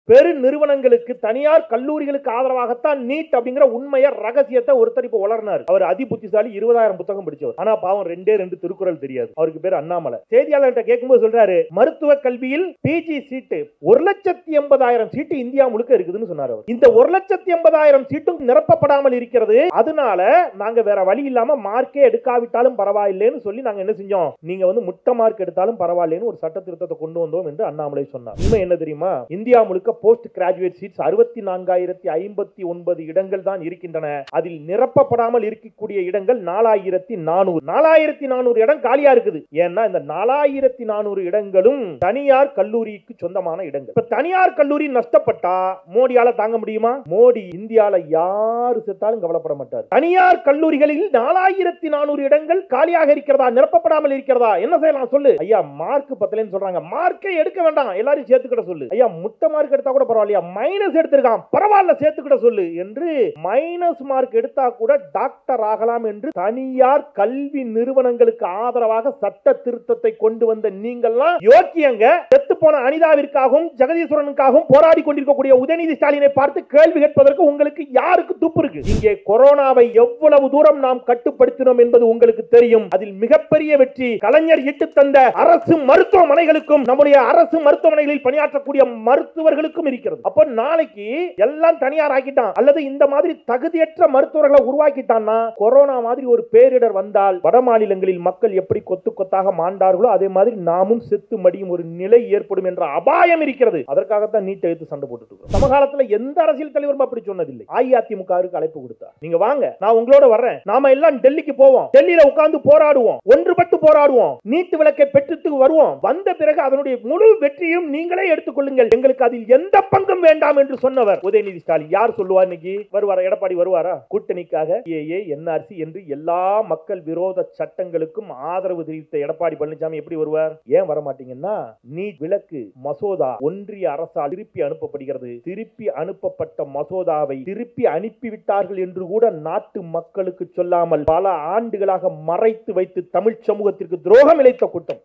பெரு நிறுவனங்களுக்கு தனியார் கல்லூரிகளுக்கு ஆதரவாகத்தான் நீட் அப்படிங்கிற உண்மைய ரகசியத்தை ஒருத்தர் இப்ப வளர்னார் அவர் அதி புத்திசாலி இருபதாயிரம் புத்தகம் படிச்சவர் ஆனா பாவம் ரெண்டே ரெண்டு திருக்குறள் தெரியாது அவருக்கு பேர் அண்ணாமலை செய்தியாளர்கிட்ட கேட்கும்போது சொல்றாரு மருத்துவ கல்வியில் பிஜி சீட்டு ஒரு லட்சத்தி எண்பதாயிரம் சீட்டு இந்தியா முழுக்க இருக்குதுன்னு சொன்னார் அவர் இந்த ஒரு லட்சத்தி எண்பதாயிரம் சீட்டும் நிரப்பப்படாமல் இருக்கிறது அதனால நாங்க வேற வழி இல்லாம மார்க்கே எடுக்காவிட்டாலும் பரவாயில்லைன்னு சொல்லி நாங்க என்ன செஞ்சோம் நீங்க வந்து முட்டை மார்க் எடுத்தாலும் பரவாயில்லைன்னு ஒரு சட்ட திருத்தத்தை கொண்டு வந்தோம் என்று அண்ணாமலை சொன்னார் உண்மை என்ன தெரியுமா இந்தியா முழுக்க போஸ்ட் கிராஜுவேட் சீட்ஸ் அறுபத்தி நான்காயிரத்தி ஐம்பத்தி ஒன்பது இடங்கள் தான் இருக்கின்றன அதில் நிரப்பப்படாமல் இருக்கக்கூடிய இடங்கள் நாலாயிரத்தி நானூறு நாலாயிரத்தி நானூறு இடம் காலியா இருக்குது ஏன்னா இந்த நாலாயிரத்தி நானூறு இடங்களும் தனியார் கல்லூரிக்கு சொந்தமான இடங்கள் இப்ப தனியார் கல்லூரி நஷ்டப்பட்டா மோடியால தாங்க முடியுமா மோடி இந்தியால யாரு செத்தாலும் கவலைப்பட மாட்டார் தனியார் கல்லூரிகளில் நாலாயிரத்தி நானூறு இடங்கள் காலியாக இருக்கிறதா நிரப்பப்படாமல் இருக்கிறதா என்ன செய்யலாம் சொல்லு ஐயா மார்க் பத்தலைன்னு சொல்றாங்க மார்க்கே எடுக்க வேண்டாம் எல்லாரும் சேர்த்துக்கிட்ட சொல்லு ஐயா முட்டை மார்க் எடுத்தா கூட பரவாயில்லையா மைனஸ் எடுத்திருக்கான் பரவாயில்ல சேர்த்துக்கிட்ட சொல்லு என்று மைனஸ் மார்க் எடுத்தா கூட டாக்டர் ஆகலாம் என்று தனியார் கல்வி நிறுவனங்களுக்கு ஆதரவாக சட்ட திருத்தத்தை கொண்டு வந்த நீங்கள்லாம் யோக்கியங்க செத்து போன அனிதாவிற்காகவும் ஜெகதீஸ்வரனுக்காகவும் போராடி கொண்டிருக்கக்கூடிய உதயநிதி ஸ்டாலினை பார்த்து கேள்வி கேட்பதற்கு உங்களுக்கு யாருக்கு துப்பு இருக்கு இங்கே கொரோனாவை எவ்வளவு தூரம் நாம் கட்டுப்படுத்தினோம் என்பது உங்களுக்கு தெரியும் அதில் மிகப்பெரிய வெற்றி கலைஞர் இட்டு தந்த அரசு மருத்துவமனைகளுக்கும் நம்முடைய அரசு மருத்துவமனைகளில் பணியாற்றக்கூடிய மருத்துவர்களுக்கும் இருக்கிறது அப்ப நாளைக்கு எல்லாம் தனியார் ஆக்கிட்டான் அல்லது இந்த மாதிரி தகுதியற்ற மருத்துவர்களை உருவாக்கிட்டான்னா கொரோனா மாதிரி ஒரு பேரிடர் வந்தால் வட மாநிலங்களில் மக்கள் எப்படி கொத்து கொத்தாக மாண்டார்களோ அதே மாதிரி நாமும் செத்து மடியும் ஒரு நிலை ஏற்படும் என்ற அபாயம் இருக்கிறது அதற்காகத்தான் நீட்டை எடுத்து சண்டை போட்டுட்டு இருக்கோம் சமகாலத்துல எந்த அரசியல் தலைவரும் அப்படி சொன்னதில்லை அஇஅதிமுகவுக்கு அழைப்பு கொடுத்தார் நீங்க வாங்க நான் உங்களோட வர்றேன் நாம எல்லாம் டெல்லிக்கு போவோம் டெல்லியில உட்கார்ந்து போராடுவோம் ஒன்றுபட்டு போராடுவோம் நீட்டு விளக்கை பெற்றுட்டு வருவோம் வந்த பிறகு அதனுடைய முழு வெற்றியும் நீங்களே எடுத்துக்கொள்ளுங்கள் எங்களுக்கு அதில் எந்த பங்கும் வேண்டாம் என்று சொன்னவர் உதயநிதி ஸ்டாலின் யார் சொல்லுவார் இன்னைக்கு வருவாரா எடப்பாடி வருவாரா கூட்டணிக்காக ஏஏ என்ஆர்சி என்று எல்லா மக்கள் விரோத சட்டங்களுக்கும் ஆதரவு தெரிவித்த எடப்பாடி பழனிசாமி எப்படி வருவார் ஏன் வர மாட்டீங்கன்னா நீட் விளக்கு மசோதா ஒன்றிய அரசால் திருப்பி அனுப்பப்படுகிறது திருப்பி அனுப்பப்பட்ட மசோதாவை திருப்பி அனுப்பிவிட்டார்கள் என்று கூட நாட்டு மக்களுக்கு சொல்லாமல் பல ஆண்டுகளாக மறைத்து வைத்து தமிழ் சமூகத்திற்கு துரோகம் இழைத்த கூட்டம்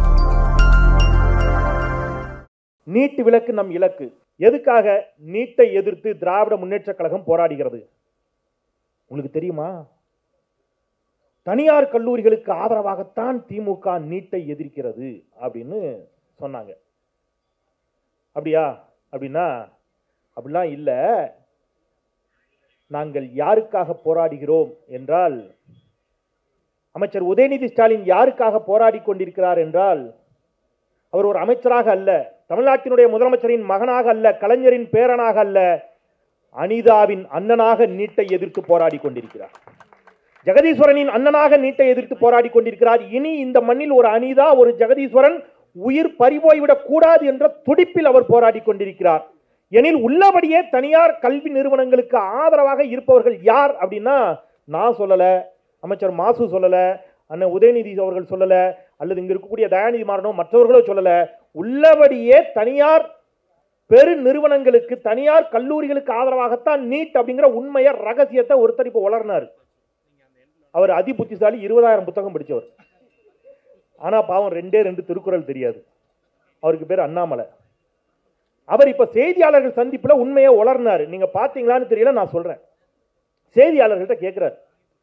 நீட்டு விலக்கு நம் இலக்கு எதுக்காக நீட்டை எதிர்த்து திராவிட முன்னேற்ற கழகம் போராடுகிறது உங்களுக்கு தெரியுமா தனியார் கல்லூரிகளுக்கு ஆதரவாகத்தான் திமுக நீட்டை எதிர்க்கிறது அப்படின்னு சொன்னாங்க அப்படியா அப்படின்னா அப்படிலாம் இல்லை நாங்கள் யாருக்காக போராடுகிறோம் என்றால் அமைச்சர் உதயநிதி ஸ்டாலின் யாருக்காக போராடி கொண்டிருக்கிறார் என்றால் அவர் ஒரு அமைச்சராக அல்ல தமிழ்நாட்டினுடைய முதலமைச்சரின் மகனாக அல்ல கலைஞரின் பேரனாக அல்ல அனிதாவின் அண்ணனாக நீட்டை எதிர்த்து போராடி கொண்டிருக்கிறார் ஜெகதீஸ்வரனின் அண்ணனாக நீட்டை எதிர்த்து போராடி கொண்டிருக்கிறார் இனி இந்த மண்ணில் ஒரு அனிதா ஒரு ஜெகதீஸ்வரன் உயிர் பறிபோய்விடக் கூடாது என்ற துடிப்பில் அவர் போராடி கொண்டிருக்கிறார் எனில் உள்ளபடியே தனியார் கல்வி நிறுவனங்களுக்கு ஆதரவாக இருப்பவர்கள் யார் அப்படின்னா நான் சொல்லல அமைச்சர் மாசு சொல்லல அண்ணன் உதயநிதி அவர்கள் சொல்லல அல்லது இங்க இருக்கக்கூடிய தயாநிதி மாறனோ மற்றவர்களோ சொல்லல உள்ளபடியே தனியார் பெரு நிறுவனங்களுக்கு தனியார் கல்லூரிகளுக்கு ஆதரவாகத்தான் நீட் அப்படிங்கிற உண்மைய ரகசியத்தை ஒருத்தர் இப்ப வளர்னார் அவர் அதி புத்திசாலி இருபதாயிரம் புத்தகம் படிச்சவர் ஆனா பாவம் ரெண்டே ரெண்டு திருக்குறள் தெரியாது அவருக்கு பேர் அண்ணாமலை அவர் இப்ப செய்தியாளர்கள் சந்திப்புல உண்மையை உளர்னாரு நீங்க பாத்தீங்களான்னு தெரியல நான் சொல்றேன் செய்தியாளர்கள்ட்ட கேட்கிறார்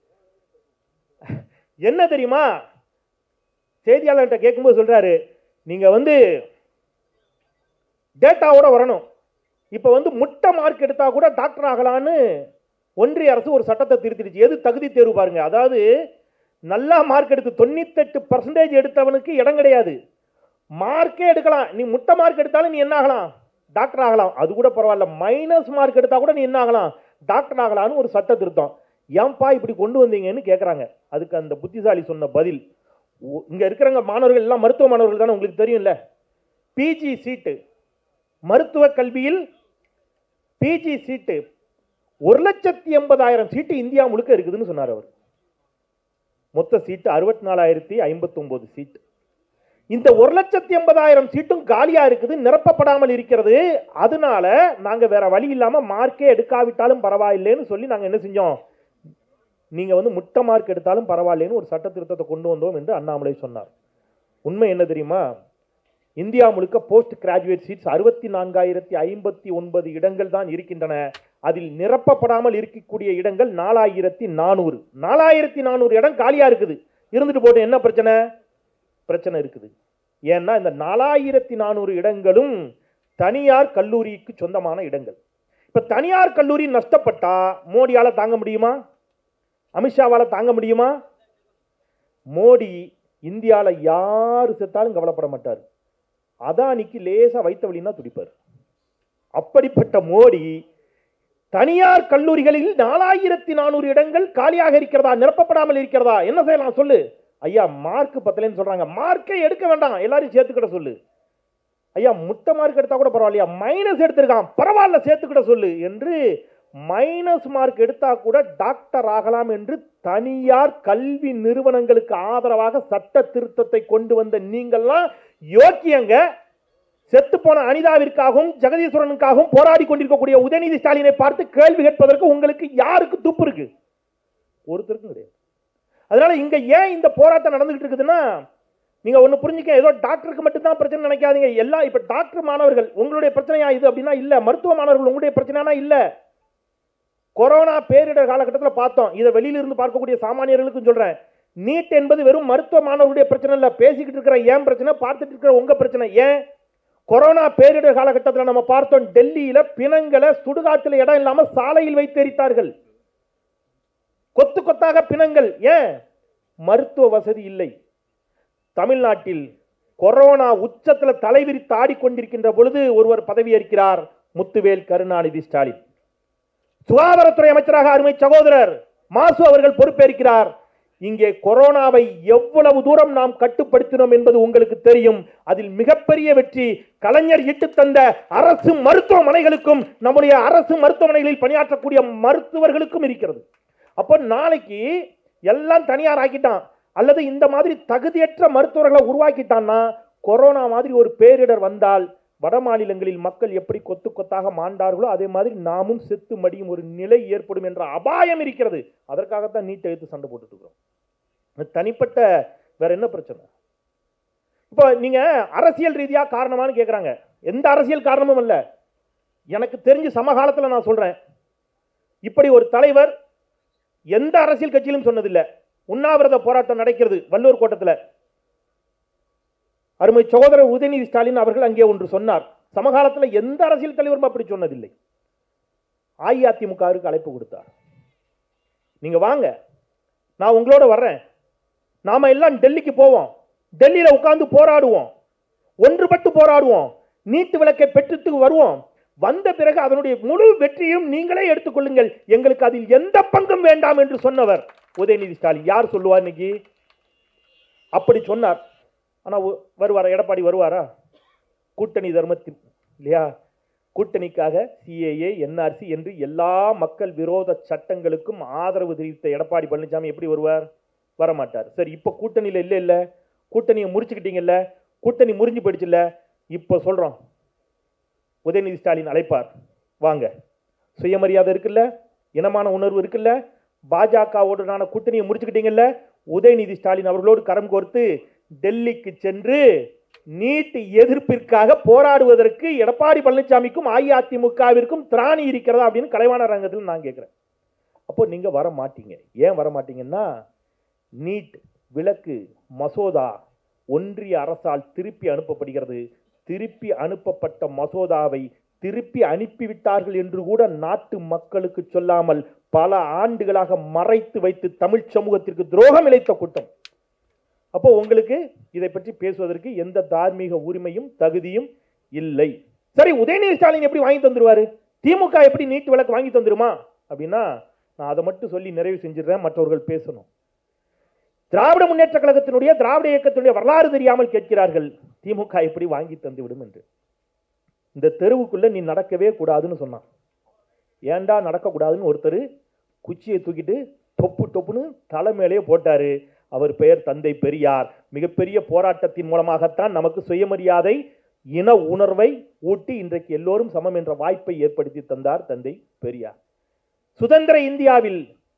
என்ன தெரியுமா செய்தியாளர்கிட்ட கேட்கும்போது சொல்றாரு நீங்க வந்து டேட்டாவோட வரணும் இப்ப வந்து முட்டை மார்க் எடுத்தா கூட டாக்டர் ஆகலான்னு ஒன்றிய அரசு ஒரு சட்டத்தை திருத்திடுச்சு எது தகுதி தேர்வு பாருங்க அதாவது நல்லா மார்க் எடுத்து தொண்ணூத்தெட்டு பர்சன்டேஜ் எடுத்தவனுக்கு இடம் கிடையாது மார்க்கே எடுக்கலாம் நீ முட்டை மார்க் எடுத்தாலும் நீ என்ன ஆகலாம் டாக்டர் ஆகலாம் அது கூட பரவாயில்ல மைனஸ் மார்க் எடுத்தா கூட நீ என்ன ஆகலாம் டாக்டர் ஆகலாம்னு ஒரு சட்ட திருத்தம் ஏன்பா இப்படி கொண்டு வந்தீங்கன்னு கேட்குறாங்க அதுக்கு அந்த புத்திசாலி சொன்ன பதில் ஒ- இங்க இருக்கிறவங்க மாணவர்கள் எல்லாம் மருத்துவ மாணவர்கள் தானே உங்களுக்கு தெரியும்ல பிஜி சீட்டு மருத்துவ கல்வியில் பிஜி சீட்டு ஒரு லட்சத்தி எண்பதாயிரம் சீட்டு இந்தியா முழுக்க இருக்குதுன்னு சொன்னார் அவர் மொத்த சீட்டு அறுபத்தி நாலாயிரத்தி ஐம்பத்தி சீட்டு இந்த ஒரு லட்சத்தி எண்பதாயிரம் சீட்டும் காலியா இருக்குது நிரப்பப்படாமல் இருக்கிறது அதனால நாங்க வேற வழி இல்லாம மார்க்கே எடுக்காவிட்டாலும் பரவாயில்லைன்னு சொல்லி நாங்க என்ன செஞ்சோம் நீங்க வந்து முட்டை மார்க் எடுத்தாலும் பரவாயில்லைன்னு ஒரு சட்ட திருத்தத்தை கொண்டு வந்தோம் என்று அண்ணாமலை சொன்னார் உண்மை என்ன தெரியுமா இந்தியா முழுக்க போஸ்ட் கிராஜுவேட் சீட்ஸ் அறுபத்தி நான்காயிரத்தி ஐம்பத்தி ஒன்பது இடங்கள் தான் இருக்கின்றன அதில் நிரப்பப்படாமல் இருக்கக்கூடிய இடங்கள் நாலாயிரத்தி நானூறு நாலாயிரத்தி நானூறு இடம் காலியா இருக்குது இருந்துட்டு போட்டு என்ன பிரச்சனை பிரச்சனை இருக்குது ஏன்னா இந்த நாலாயிரத்தி நானூறு இடங்களும் தனியார் கல்லூரிக்கு சொந்தமான இடங்கள் இப்ப தனியார் கல்லூரி நஷ்டப்பட்டா மோடியால தாங்க முடியுமா அமித்ஷாவால தாங்க முடியுமா மோடி இந்தியால யாரு செத்தாலும் கவலைப்பட மாட்டார் அதானிக்கு லேசா வைத்த வழின்னா துடிப்பார் அப்படிப்பட்ட மோடி தனியார் கல்லூரிகளில் நாலாயிரத்தி நானூறு இடங்கள் காலியாக இருக்கிறதா நிரப்பப்படாமல் இருக்கிறதா என்ன செய்யலாம் சொல்லு ஐயா மார்க் பத்தலைன்னு சொல்றாங்க மார்க்கே எடுக்க வேண்டாம் எல்லாரையும் சேர்த்துக்கிட சொல்லு ஐயா முட்டை மார்க் எடுத்தா கூட பரவாயில்லையா மைனஸ் எடுத்திருக்கான் பரவாயில்ல சேர்த்துக்கிட சொல்லு என்று மைனஸ் மார்க் எடுத்தா கூட டாக்டர் ஆகலாம் என்று தனியார் கல்வி நிறுவனங்களுக்கு ஆதரவாக சட்ட திருத்தத்தை கொண்டு வந்த நீங்கள்லாம் யோக்கியங்க செத்து போன அனிதாவிற்காகவும் ஜெகதீஸ்வரனுக்காகவும் போராடி கொண்டிருக்கக்கூடிய உதயநிதி ஸ்டாலினை பார்த்து கேள்வி கேட்பதற்கு உங்களுக்கு யாருக்கு துப்பு இருக்கு ஒருத்தருக்கும் கிடையாது அதனால இங்க ஏன் இந்த போராட்டம் நடந்துகிட்டு இருக்குதுன்னா நீங்க ஒண்ணு புரிஞ்சுக்க ஏதோ டாக்டருக்கு மட்டும் தான் பிரச்சனை நினைக்காதீங்க எல்லா இப்ப டாக்டர் மாணவர்கள் உங்களுடைய பிரச்சனையா இது அப்படின்னா இல்ல மருத்துவ மாணவர்கள் உங்களுடைய பிரச்சனைனா இல்ல கொரோனா பேரிடர் காலகட்டத்தில் பார்த்தோம் இதை வெளியில இருந்து பார்க்கக்கூடிய சாமானியர்களுக்கும் சொல்றேன் நீட் என்பது வெறும் மருத்துவ மாணவர்களுடைய பிரச்சனை இல்ல பேசிக்கிட்டு இருக்கிற ஏன் பிரச்சனை பார்த்துட்டு இருக்கிற உங்க பிரச்சனை ஏன் கொரோனா பேரிடர் காலகட்டத்தில் நம்ம பார்த்தோம் டெல்லியில பிணங்களை சுடுகாட்டில் இடம் இல்லாம சாலையில் வைத்து எரித்தார்கள் கொத்து கொத்தாக பிணங்கள் ஏன் மருத்துவ வசதி இல்லை தமிழ்நாட்டில் கொரோனா உச்சத்தில் தலைவிரித்து ஆடிக்கொண்டிருக்கின்ற பொழுது ஒருவர் பதவியேற்கிறார் முத்துவேல் கருணாநிதி ஸ்டாலின் சுகாதாரத்துறை அமைச்சராக அருமை சகோதரர் மாசு அவர்கள் பொறுப்பேற்கிறார் இங்கே கொரோனாவை எவ்வளவு தூரம் நாம் கட்டுப்படுத்தினோம் என்பது உங்களுக்கு தெரியும் அதில் மிகப்பெரிய வெற்றி கலைஞர் இட்டு தந்த அரசு மருத்துவமனைகளுக்கும் நம்முடைய அரசு மருத்துவமனைகளில் பணியாற்றக்கூடிய மருத்துவர்களுக்கும் இருக்கிறது அப்போ நாளைக்கு எல்லாம் தனியார் ஆக்கிட்டான் அல்லது இந்த மாதிரி தகுதியற்ற மருத்துவர்களை உருவாக்கிட்டான்னா கொரோனா மாதிரி ஒரு பேரிடர் வந்தால் வட மாநிலங்களில் மக்கள் எப்படி கொத்து கொத்தாக மாண்டார்களோ அதே மாதிரி நாமும் செத்து மடியும் ஒரு நிலை ஏற்படும் என்ற அபாயம் இருக்கிறது அதற்காகத்தான் நீட் எடுத்து சண்டை போட்டுட்டு இருக்கிறோம் இது தனிப்பட்ட வேற என்ன பிரச்சனை இப்போ நீங்க அரசியல் ரீதியா காரணமான்னு கேட்குறாங்க எந்த அரசியல் காரணமும் இல்ல எனக்கு தெரிஞ்சு சமகாலத்தில் நான் சொல்றேன் இப்படி ஒரு தலைவர் எந்த அரசியல் கட்சியிலும் சொன்னதில்லை உண்ணாவிரத போராட்டம் நடக்கிறது வள்ளூர் கோட்டத்தில் அருமை சகோதரர் உதயநிதி ஸ்டாலின் அவர்கள் அங்கே ஒன்று சொன்னார் சமகாலத்தில் எந்த அரசியல் தலைவரும் அப்படி சொன்னதில்லை அஇஅதிமுகவுக்கு அழைப்பு கொடுத்தார் நீங்க வாங்க நான் உங்களோட வர்றேன் நாம எல்லாம் டெல்லிக்கு போவோம் டெல்லியில உட்கார்ந்து போராடுவோம் ஒன்றுபட்டு போராடுவோம் நீட்டு விளக்கை பெற்றுட்டு வருவோம் வந்த பிறகு அதனுடைய முழு வெற்றியும் நீங்களே எடுத்துக்கொள்ளுங்கள் எங்களுக்கு அதில் எந்த பங்கும் வேண்டாம் என்று சொன்னவர் உதயநிதி ஸ்டாலின் யார் சொல்லுவா இன்னைக்கு அப்படி சொன்னார் ஆனா ஒ- வருவாரா எடப்பாடி வருவாரா கூட்டணி தர்மத்தில் இல்லையா கூட்டணிக்காக சிஏஏ என்ஆர்சி என்று எல்லா மக்கள் விரோத சட்டங்களுக்கும் ஆதரவு தெரிவித்த எடப்பாடி பழனிசாமி எப்படி வருவார் வரமாட்டார் சரி இப்போ கூட்டணியில் இல்லை இல்லை கூட்டணியை முறிச்சுக்கிட்டீங்கல்ல கூட்டணி முறிஞ்சு போயிடுச்சுல்ல இப்போ சொல்றோம் உதயநிதி ஸ்டாலின் அழைப்பார் வாங்க சுயமரியாதை இருக்குல்ல இனமான உணர்வு இருக்குல்ல பாஜகவுடனான கூட்டணியை முடிச்சுக்கிட்டீங்கல்ல உதயநிதி ஸ்டாலின் அவர்களோடு கரம் கோர்த்து டெல்லிக்கு சென்று நீட் எதிர்ப்பிற்காக போராடுவதற்கு எடப்பாடி பழனிசாமிக்கும் அஇஅதிமுகவிற்கும் திராணி இருக்கிறதா அப்படின்னு கலைவாணர் ரங்கத்தில் நான் கேட்குறேன் அப்போ நீங்க வர மாட்டீங்க ஏன் வர மாட்டீங்கன்னா நீட் விலக்கு மசோதா ஒன்றிய அரசால் திருப்பி அனுப்பப்படுகிறது திருப்பி அனுப்பப்பட்ட மசோதாவை திருப்பி அனுப்பிவிட்டார்கள் என்று கூட நாட்டு மக்களுக்கு சொல்லாமல் பல ஆண்டுகளாக மறைத்து வைத்து தமிழ் சமூகத்திற்கு துரோகம் இழைத்த கூட்டம் அப்போ உங்களுக்கு இதை பற்றி பேசுவதற்கு எந்த தார்மீக உரிமையும் தகுதியும் இல்லை சரி உதயநிதி ஸ்டாலின் எப்படி வாங்கி தந்துருவாரு திமுக எப்படி நீட் விளக்கு வாங்கி தந்துருமா அப்படின்னா நான் அதை மட்டும் சொல்லி நிறைவு செஞ்சிடுறேன் மற்றவர்கள் பேசணும் திராவிட முன்னேற்ற கழகத்தினுடைய திராவிட இயக்கத்தினுடைய வரலாறு தெரியாமல் கேட்கிறார்கள் திமுக எப்படி வாங்கி தந்து விடும் என்று இந்த தெருவுக்குள்ள நீ நடக்கவே கூடாதுன்னு சொன்னான் ஏன்டா நடக்கக்கூடாதுன்னு ஒருத்தர் குச்சியை தூக்கிட்டு தொப்பு தொப்புன்னு தலை மேலேயே போட்டாரு அவர் பெயர் தந்தை பெரியார் மிகப்பெரிய போராட்டத்தின் மூலமாகத்தான் நமக்கு சுயமரியாதை இன உணர்வை ஊட்டி இன்றைக்கு எல்லோரும் சமம் என்ற வாய்ப்பை ஏற்படுத்தி தந்தார் தந்தை பெரியார் சுதந்திர இந்தியாவில்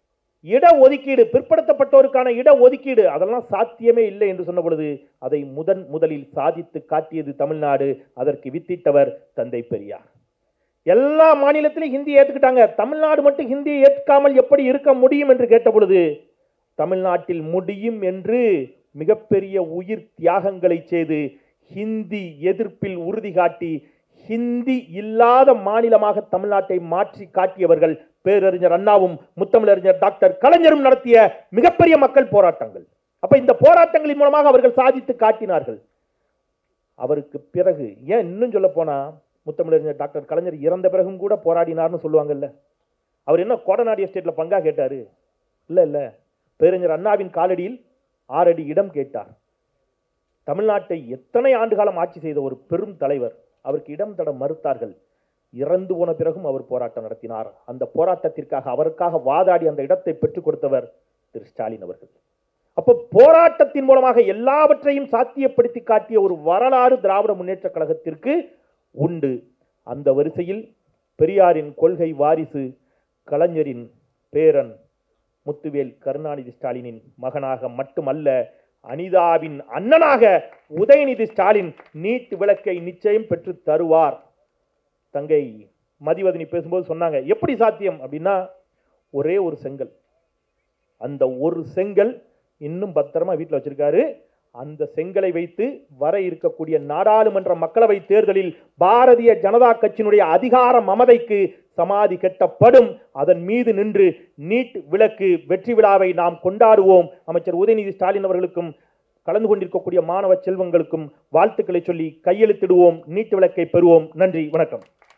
இட ஒதுக்கீடு பிற்படுத்தப்பட்டோருக்கான இட ஒதுக்கீடு அதெல்லாம் சாத்தியமே இல்லை என்று சொன்ன பொழுது அதை முதன் முதலில் சாதித்து காட்டியது தமிழ்நாடு அதற்கு வித்திட்டவர் தந்தை பெரியார் எல்லா மாநிலத்திலும் ஹிந்தி ஏத்துக்கிட்டாங்க தமிழ்நாடு மட்டும் ஹிந்தியை ஏற்காமல் எப்படி இருக்க முடியும் என்று கேட்ட பொழுது தமிழ்நாட்டில் முடியும் என்று மிகப்பெரிய உயிர் தியாகங்களை செய்து ஹிந்தி எதிர்ப்பில் உறுதி காட்டி ஹிந்தி இல்லாத மாநிலமாக தமிழ்நாட்டை மாற்றி காட்டியவர்கள் பேரறிஞர் அண்ணாவும் முத்தமிழறிஞர் டாக்டர் கலைஞரும் நடத்திய மிகப்பெரிய மக்கள் போராட்டங்கள் அப்ப இந்த போராட்டங்களின் மூலமாக அவர்கள் சாதித்து காட்டினார்கள் அவருக்கு பிறகு ஏன் இன்னும் சொல்ல போனா முத்தமிழறிஞர் டாக்டர் கலைஞர் இறந்த பிறகும் கூட போராடினார்னு சொல்லுவாங்கல்ல அவர் என்ன கோடநாடி எஸ்டேட்ல பங்கா கேட்டாரு இல்ல இல்ல பேரறிஞர் அண்ணாவின் காலடியில் ஆறடி இடம் கேட்டார் தமிழ்நாட்டை எத்தனை ஆண்டு காலம் ஆட்சி செய்த ஒரு பெரும் தலைவர் அவருக்கு இடம் தட மறுத்தார்கள் இறந்து போன பிறகும் அவர் போராட்டம் நடத்தினார் அந்த போராட்டத்திற்காக அவருக்காக வாதாடி அந்த இடத்தை பெற்றுக் கொடுத்தவர் திரு ஸ்டாலின் அவர்கள் அப்போ போராட்டத்தின் மூலமாக எல்லாவற்றையும் சாத்தியப்படுத்தி காட்டிய ஒரு வரலாறு திராவிட முன்னேற்ற கழகத்திற்கு உண்டு அந்த வரிசையில் பெரியாரின் கொள்கை வாரிசு கலைஞரின் பேரன் முத்துவேல் கருணாநிதி ஸ்டாலினின் மகனாக மட்டுமல்ல அனிதாவின் அண்ணனாக உதயநிதி ஸ்டாலின் நீட் விளக்கை நிச்சயம் பெற்று தருவார் தங்கை மதிவதனி பேசும்போது சொன்னாங்க எப்படி சாத்தியம் அப்படின்னா ஒரே ஒரு செங்கல் அந்த ஒரு செங்கல் இன்னும் பத்திரமா வீட்டில் வச்சிருக்காரு அந்த செங்கலை வைத்து வர இருக்கக்கூடிய நாடாளுமன்ற மக்களவை தேர்தலில் பாரதிய ஜனதா கட்சியினுடைய அதிகார மமதைக்கு சமாதி கட்டப்படும் அதன் மீது நின்று நீட் விளக்கு வெற்றி விழாவை நாம் கொண்டாடுவோம் அமைச்சர் உதயநிதி ஸ்டாலின் அவர்களுக்கும் கலந்து கொண்டிருக்கக்கூடிய மாணவ செல்வங்களுக்கும் வாழ்த்துக்களை சொல்லி கையெழுத்திடுவோம் நீட் விளக்கை பெறுவோம் நன்றி வணக்கம்